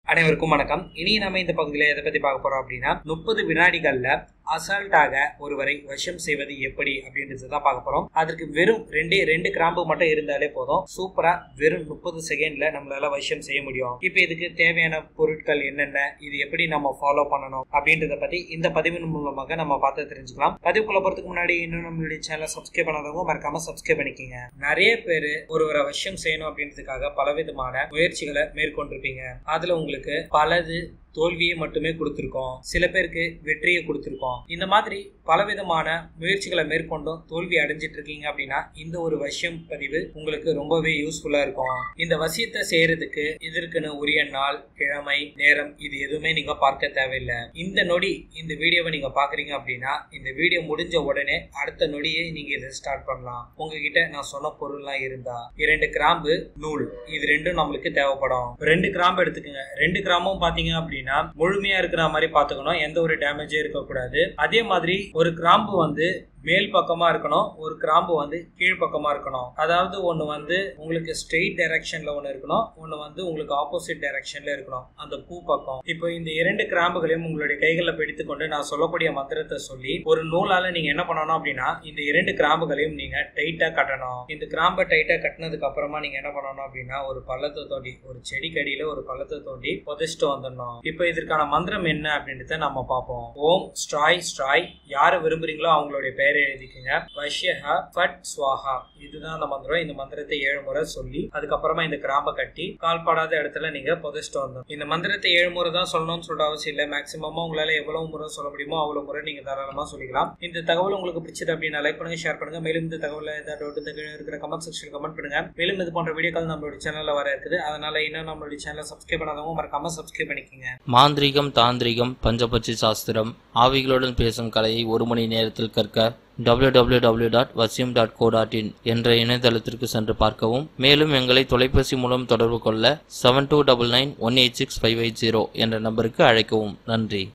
அனைவருக்கும் வணக்கம் இனி நம்ம இந்த பகுதியில் எதை பத்தி பார்க்க போறோம் அப்படின்னா முப்பது வினாடிகள்ல அசால்ட்டாக ஒருவரை வசம் செய்வது எப்படி அப்படின்றது தான் பார்க்க போறோம் அதற்கு வெறும் ரெண்டே ரெண்டு கிராம்பு மட்டும் இருந்தாலே போதும் சூப்பரா வெறும் முப்பது செகண்ட்ல நம்மளால வசம் செய்ய முடியும் இப்போ இதுக்கு தேவையான பொருட்கள் என்னென்ன இது எப்படி நம்ம ஃபாலோ பண்ணணும் அப்படின்றத பத்தி இந்த பதிவின் மூலமாக நம்ம பார்த்து தெரிஞ்சுக்கலாம் பதிவுக்குள்ள போறதுக்கு முன்னாடி இன்னும் நம்மளுடைய சேனலை சப்ஸ்கிரைப் பண்ணாதவங்க மறக்காம சப்ஸ்கிரைப் பண்ணிக்கோங்க நிறைய பேர் ஒருவரை வசம் செய்யணும் அப்படின்றதுக்காக பலவிதமான முயற்சிகளை மேற்கொண்டிருப்பீங்க அதுல உங்களுக்கு பலது தோல்வியை மட்டுமே கொடுத்துருக்கோம் சில பேருக்கு வெற்றியை கொடுத்துருக்கோம் இந்த மாதிரி பலவிதமான முயற்சிகளை மேற்கொண்டும் தோல்வி அடைஞ்சிட்டு இருக்கீங்க அப்படின்னா இந்த ஒரு வசியம் பதிவு உங்களுக்கு ரொம்பவே யூஸ்ஃபுல்லா இருக்கும் இந்த வசியத்தை செய்யறதுக்கு இதற்குன்னு உரிய நாள் கிழமை நேரம் இது எதுவுமே நீங்க பார்க்க தேவையில்லை இந்த நொடி இந்த வீடியோவை நீங்க பாக்குறீங்க அப்படின்னா இந்த வீடியோ முடிஞ்ச உடனே அடுத்த நொடியே நீங்க இதை ஸ்டார்ட் பண்ணலாம் உங்ககிட்ட நான் சொன்ன பொருள்லாம் இருந்தா இரண்டு கிராம்பு நூல் இது ரெண்டும் நம்மளுக்கு தேவைப்படும் ரெண்டு கிராம்பு எடுத்துக்கோங்க ரெண்டு கிராமும் பாத்தீங்க அப்படின்னா முழுமையா இருக்கிற மாதிரி பாத்துக்கணும் எந்த ஒரு டேமேஜும் இருக்கக்கூடாது அதே மாதிரி ஒரு கிராம்பு வந்து மேல் பக்கமா இருக்கணும் ஒரு கிராம்பு வந்து கீழ் பக்கமா இருக்கணும் அதாவது ஒன்னு வந்து உங்களுக்கு ஸ்ட்ரெயிட் டைரக்ஷன்ல ஒன்னு இருக்கணும் ஒன்னு வந்து உங்களுக்கு ஆப்போசிட் டைரக்ஷன்ல இருக்கணும் அந்த பூ பக்கம் இப்போ இந்த இரண்டு கிராம்புகளையும் உங்களுடைய கைகளில் பிடித்து கொண்டு நான் சொல்லக்கூடிய மந்திரத்தை சொல்லி ஒரு நூலால நீங்க என்ன பண்ணணும் அப்படின்னா இந்த இரண்டு கிராம்புகளையும் நீங்க டைட்டா கட்டணும் இந்த கிராம்பை டைட்டா கட்டினதுக்கு அப்புறமா நீங்க என்ன பண்ணணும் அப்படின்னா ஒரு பள்ளத்தை தோண்டி ஒரு செடிக்கடியில ஒரு பள்ளத்தை தோண்டி புதைச்சிட்டு வந்துடணும் இப்போ இதற்கான மந்திரம் என்ன அப்படின்றத நம்ம பார்ப்போம் ஓம் ஸ்ட்ராய் ஸ்ட்ராய் யாரை விரும்புறீங்களோ அவங்களுடைய பெயரை எழுதிக்கங்க வஷ்யஹ ஃபட் ஸ்வாஹா இதுதான் அந்த மந்திரம் இந்த மந்திரத்தை ஏழு முறை சொல்லி அதுக்கப்புறமா இந்த கிராம்பை கட்டி கால்படாத இடத்துல நீங்க புதைச்சிட்டு வந்தோம் இந்த மந்திரத்தை ஏழு முறை தான் சொல்லணும்னு சொல்ற அவசியம் இல்லை மேக்சிமமா உங்களால எவ்வளவு முறை சொல்ல முடியுமோ அவ்வளவு முறை நீங்க தாராளமா சொல்லிக்கலாம் இந்த தகவல் உங்களுக்கு பிடிச்சது அப்படின்னா லைக் பண்ணுங்க ஷேர் பண்ணுங்க மேலும் இந்த தகவல் ஏதாவது டவுட் இந்த கீழே இருக்கிற கமெண்ட் செக்ஷன் கமெண்ட் பண்ணுங்க மேலும் இது போன்ற வீடியோக்கள் நம்மளுடைய சேனல்ல வர இருக்குது அதனால இன்னும் நம்மளுடைய சேனலை சப்ஸ்கிரைப் பண்ணாதவங்க மறக்காம சப்ஸ்கிரைப் பண்ணிக்கோங்க மாந்திரிகம் தாந்திரிகம் பஞ்சபட்சி சாஸ்திரம் ஆவிகளுடன் பேசும் கலையை ஒரு மணி நேரத்தில் கற்க www.vasyam.co.in டாட் டாட் இன் என்ற இணையதளத்திற்கு சென்று பார்க்கவும் மேலும் எங்களை தொலைபேசி மூலம் தொடர்பு கொள்ள seven two double nine one eight six five eight zero என்ற நம்பருக்கு அழைக்கவும் நன்றி